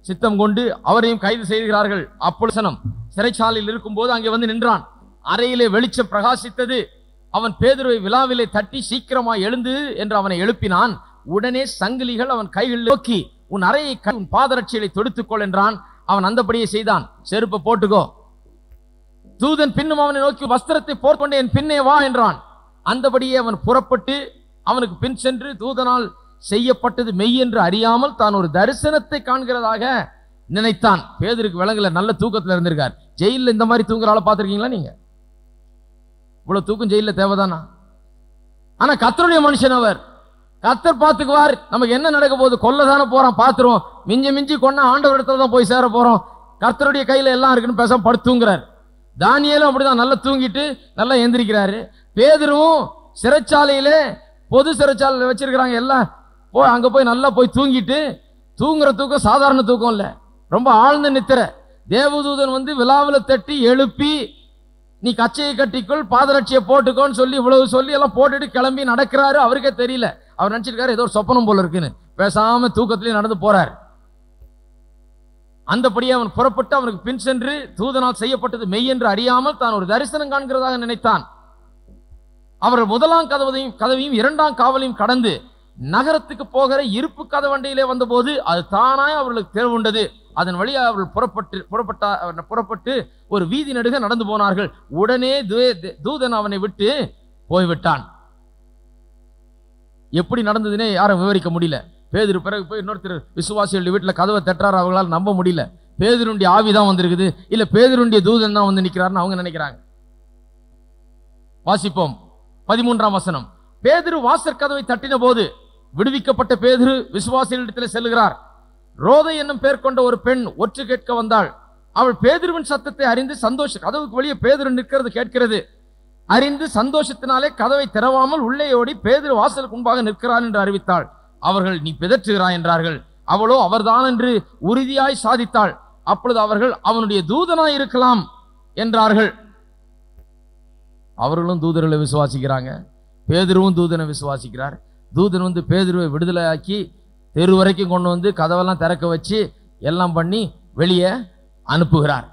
சித்தம் கொண்டு அவரையும் கைது செய்கிறார்கள் அப்பொழுசனம் சிறைச்சாலையில் இருக்கும்போது அங்கே வந்து நின்றான் அறையிலே வெளிச்சம் பிரகாசித்தது அவன் பேதுருவை விழாவிலே தட்டி சீக்கிரமாய் எழுந்து என்று அவனை எழுப்பினான் உடனே சங்கிலிகள் அவன் கைகளில் நோக்கி உன் அறையை க- உன் பாதரட்சிகளை தொடுத்துக்கொள் என்றான் அவன் அந்தபடியே செய்தான் செருப்பை போட்டுக்கோ தூதன் பின்னும் அவனை நோக்கி வஸ்திரத்தை போர்க்கொண்டு என் பின்னே வா என்றான் அந்தபடியே அவன் புறப்பட்டு அவனுக்கு பின் சென்று தூதனால் செய்யப்பட்டது மெய் என்று அறியாமல் தான் ஒரு தரிசனத்தை காண்கிறதாக நினைத்தான் பேதருக்கு விலங்குல நல்ல தூக்கத்துல இருந்திருக்கார் ஜெயில்ல இந்த மாதிரி தூங்குற ஆளை பார்த்திருக்கீங்களா நீங்க இவ்வளவு தூக்கம் ஜெயில்ல தேவைதானா ஆனா கத்தருடைய மனுஷன் அவர் கத்தர் பார்த்துக்குவார் நமக்கு என்ன நடக்க போகுது கொல்ல தானே போறோம் பார்த்துருவோம் மிஞ்சி மிஞ்சி கொண்டா ஆண்டவர் இடத்துல தான் போய் சேர போறோம் கர்த்தருடைய கையில எல்லாம் இருக்குன்னு பேசாம படுத்து தூங்குறார் தானியேலும் அப்படிதான் நல்லா தூங்கிட்டு நல்லா எந்திரிக்கிறாரு பேதுருவும் சிறைச்சாலையிலே பொது சிறைச்சாலையில் வச்சிருக்கிறாங்க எல்லாம் போய் அங்க போய் நல்லா போய் தூங்கிட்டு தூங்குற தூக்கம் சாதாரண தூக்கம் இல்ல ரொம்ப ஆழ்ந்த நித்திரை தேவதூதன் வந்து விழாவில் தட்டி எழுப்பி நீ கச்சையை கட்டிக்கொள் பாதரட்சியை போட்டுக்கோன்னு சொல்லி இவ்வளவு சொல்லி எல்லாம் போட்டுட்டு கிளம்பி நடக்கிறாரு அவருக்கே தெரியல அவர் நினைச்சிருக்காரு ஏதோ ஒரு சொப்பனம் போல இருக்குன்னு பேசாம தூக்கத்திலேயே நடந்து போறார் அந்தபடியே அவன் புறப்பட்டு அவனுக்கு பின் சென்று தூதனால் செய்யப்பட்டது மெய் என்று அறியாமல் தான் ஒரு தரிசனம் காண்கிறதாக நினைத்தான் அவர் முதலாம் கதவையும் கதவையும் இரண்டாம் காவலையும் கடந்து நகரத்துக்கு போகிற இருப்பு கதவண்டையிலே வந்தபோது அது தானாய் அவர்களுக்கு தேர்வுண்டது அதன் வழியாக அவர்கள் புறப்பட்டு புறப்பட்டா அவர் புறப்பட்டு ஒரு வீதி நடுக நடந்து போனார்கள் உடனே தூ- தூ- தூதன் அவனை விட்டு போய்விட்டான் எப்படி நடந்ததுன்னே யாரும் விவரிக்க முடியல பேதுரு பிறகு போய் இன்னொருத்தர் விசுவாசிகள் வீட்டில் கதவை தட்டுறாரு அவங்களால நம்ப முடியல பேதுருடைய ஆவி தான் வந்திருக்குது இல்ல பேதுருடைய தூதன் தான் வந்து நிக்கிறாருன்னு அவங்க நினைக்கிறாங்க வாசிப்போம் பதிமூன்றாம் வசனம் பேதுரு வாசற் கதவை தட்டின போது விடுவிக்கப்பட்ட பேதுரு விசுவாசிகளிடத்தில் செல்கிறார் ரோதை என்னும் பேர் கொண்ட ஒரு பெண் ஒற்று கேட்க வந்தாள் அவள் பேதுருவின் சத்தத்தை அறிந்து சந்தோஷ கதவுக்கு வெளியே பேதுரு நிற்கிறது கேட்கிறது அறிந்து சந்தோஷத்தினாலே கதவை திறவாமல் உள்ளே ஓடி பேதுரு வாசலுக்கு முன்பாக நிற்கிறான் என்று அறிவித்தாள் அவர்கள் நீ பிதற்றுகிறாய் என்றார்கள் அவளோ அவர்தான் என்று உறுதியாய் சாதித்தாள் அப்பொழுது அவர்கள் அவனுடைய தூதனாய் இருக்கலாம் என்றார்கள் அவர்களும் தூதர்களை விசுவாசிக்கிறாங்க பேதுருவும் தூதனை விசுவாசிக்கிறார் தூதன் வந்து பேதுருவை விடுதலை ஆக்கி தெரு வரைக்கும் கொண்டு வந்து கதவெல்லாம் திறக்க வச்சு எல்லாம் பண்ணி வெளியே அனுப்புகிறார்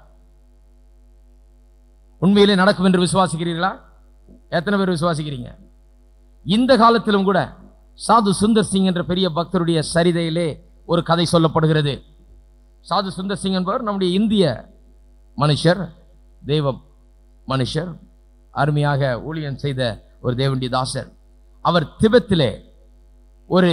உண்மையிலே நடக்கும் என்று விசுவாசிக்கிறீர்களா எத்தனை பேர் விசுவாசிக்கிறீங்க இந்த காலத்திலும் கூட சாது சுந்தர் சிங் என்ற பெரிய பக்தருடைய சரிதையிலே ஒரு கதை சொல்லப்படுகிறது சாது சுந்தர் சிங் என்பவர் நம்முடைய இந்திய மனுஷர் தெய்வ மனுஷர் அருமையாக ஊழியம் செய்த ஒரு தேவண்டி தாசர் அவர் திபெத்திலே ஒரு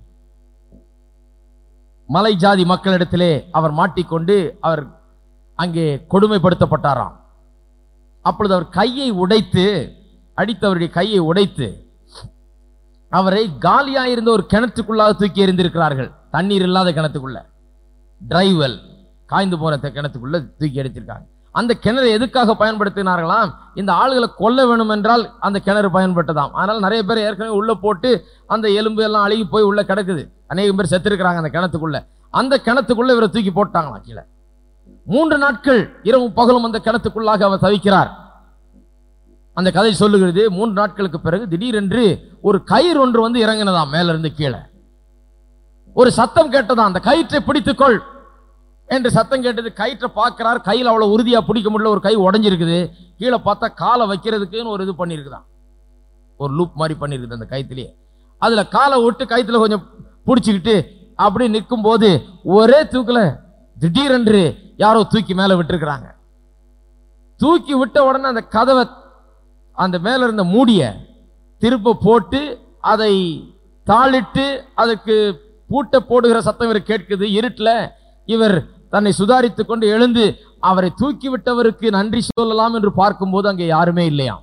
மலை ஜாதி மக்களிடத்திலே அவர் மாட்டிக்கொண்டு அவர் அங்கே கொடுமைப்படுத்தப்பட்டாராம் அப்பொழுது அவர் கையை உடைத்து அடித்தவருடைய கையை உடைத்து அவரை காலியாயிருந்த ஒரு கிணற்றுக்குள்ளாக தூக்கி எறிந்திருக்கிறார்கள் தண்ணீர் இல்லாத கிணத்துக்குள்ள டிரைவல் காய்ந்து போன த- கிணத்துக்குள்ள தூக்கி எடுத்திருக்காங்க அந்த கிணறு எதுக்காக பயன்படுத்தினார்களாம் இந்த ஆளுகளை கொல்ல வேணும் என்றால் அந்த கிணறு பயன்பட்டதாம் அதனால நிறைய பேர் ஏற்கனவே உள்ள போட்டு அந்த எலும்பு எல்லாம் அழுகி போய் உள்ள கிடக்குது அநேகம் பேர் செத்துருக்கிறாங்க அந்த கிணத்துக்குள்ள அந்த கிணத்துக்குள்ள இவரை தூக்கி போட்டாங்களாம் கீழே மூன்று நாட்கள் இரவும் பகலும் அந்த கிணத்துக்குள்ளாக அவர் தவிக்கிறார் அந்த கதை சொல்லுகிறது மூன்று நாட்களுக்கு பிறகு திடீரென்று ஒரு கயிறு ஒன்று வந்து இறங்கினதாம் மேல இருந்து கீழே ஒரு சத்தம் கேட்டதாம் அந்த கயிற்றை பிடித்துக்கொள் என்று சத்தம் கேட்டது கயிற்றை பார்க்கிறார் கையில் அவ்வளவு உறுதியா பிடிக்க முடியல ஒரு கை உடைஞ்சிருக்குது கீழே பார்த்தா காலை வைக்கிறதுக்குன்னு ஒரு இது பண்ணியிருக்குதாம் ஒரு லூப் மாதிரி பண்ணியிருக்குது அந்த கயிற்றுலயே அதுல காலை விட்டு கயித்துல கொஞ்சம் பிடிச்சிக்கிட்டு அப்படி நிற்கும் போது ஒரே தூக்குல திடீரென்று யாரோ தூக்கி மேல விட்டுருக்கிறாங்க தூக்கி விட்ட உடனே அந்த கதவை அந்த மேல இருந்த மூடிய திருப்ப போட்டு அதை தாளிட்டு அதுக்கு பூட்ட போடுகிற சத்தம் இவர் கேட்குது இருட்டில் இவர் தன்னை சுதாரித்துக் கொண்டு எழுந்து அவரை தூக்கி விட்டவருக்கு நன்றி சொல்லலாம் என்று பார்க்கும்போது அங்கே யாருமே இல்லையாம்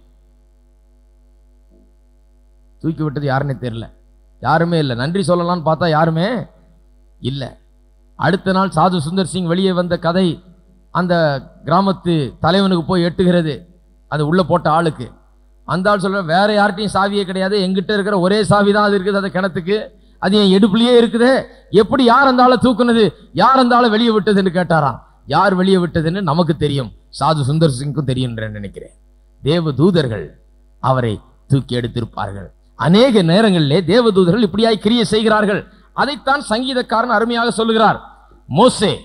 தூக்கி விட்டது யாருன்னே தெரியல யாருமே இல்லை நன்றி சொல்லலாம்னு பார்த்தா யாருமே இல்லை அடுத்த நாள் சாது சுந்தர் சிங் வெளியே வந்த கதை அந்த கிராமத்து தலைவனுக்கு போய் எட்டுகிறது அது உள்ள போட்ட ஆளுக்கு அந்த ஆள் சொல்ற வேற யார்கிட்டயும் சாவியே கிடையாது எங்கிட்ட இருக்கிற ஒரே சாவி தான் அது இருக்குது அந்த கிணத்துக்கு அது என் இடுப்புலயே இருக்குது எப்படி யார் அந்த ஆளை தூக்குனது யார் அந்த ஆளை வெளியே விட்டதுன்னு கேட்டாராம் யார் வெளியே விட்டதுன்னு நமக்கு தெரியும் சாது சுந்தர் சிங்க்கும் தெரியும் என்று நினைக்கிறேன் தேவ தூதர்கள் அவரை தூக்கி எடுத்திருப்பார்கள் அநேக நேரங்களிலே தேவதூதர்கள் இப்படியாய் கிரியை செய்கிறார்கள் அதைத்தான் சங்கீதக்காரன் அருமையாக சொல்லுகிறார் மோசே